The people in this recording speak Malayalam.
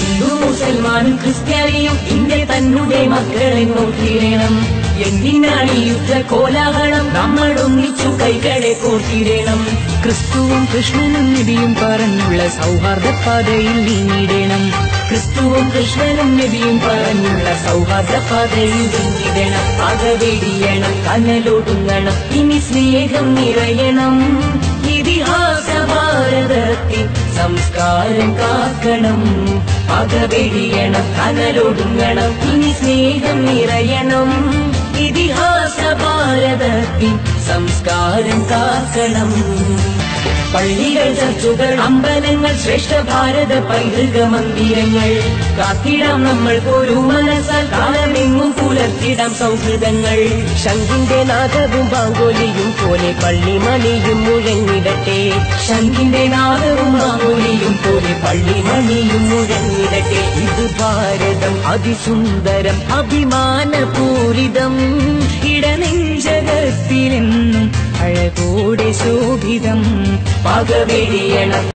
ഹിന്ദു മുസൽമാനും ക്രിസ്ത്യാനിയും ഇന്ത്യ തന്നെ മക്കളെ നോക്കിയിടണം എന്തിനാണ് ഈ യുദ്ധ കോലാഹലം നമ്മൾ ഒന്നിച്ചു കൈകളെ കോർത്തിടണം ക്രിസ്തുവും കൃഷ്ണനും നബിയും പറഞ്ഞുള്ള സൗഹാർദ്ദ പാതയിൽ നീങ്ങിടണം ക്രിസ്തുവും കൃഷ്ണനും നബിയും പറഞ്ഞുള്ള സൗഹാർദ്ദ പാതയിൽ നീങ്ങിടണം പകവെടിയണം കനലൊടുങ്ങണം ഇനി സ്നേഹം നിറയണം ഇതിഹാസ ഭാരതത്തിൽ സംസ്കാരം കാക്കണം പകവെടിയണം കനലൊടുങ്ങണം ഇനി സ്നേഹം നിറയണം ഇതിഹാസ ഭാരതത്തിൽ സംസ്കാരം കാക്കണം പള്ളികൾ ചർച്ചുകൾ അമ്പലങ്ങൾ ശ്രേഷ്ഠ ഭാരത പൈതൃക മന്ദിരങ്ങൾ കാത്തിടാം നമ്മൾ ഒരു മനസ്സാൽ കാലമെങ്ങും പുലർത്തിടാം സൗഹൃദങ്ങൾ ശംഖിന്റെ നാദവും ബാങ്കോലിയും പോലെ പള്ളിമണിയും മുഴങ്ങിടട്ടെ ശംഖിന്റെ നാദവും മാമൂലിയും പോലെ പള്ളിമണിയും മുഴങ്ങിടട്ടെ ഇത് ഭാരതം അതിസുന്ദരം അഭിമാനപൂരിതം ഇടനെഞ്ചകത്തിലെന്നും അഴകോടെ ശോഭിതം പകവെടിയണം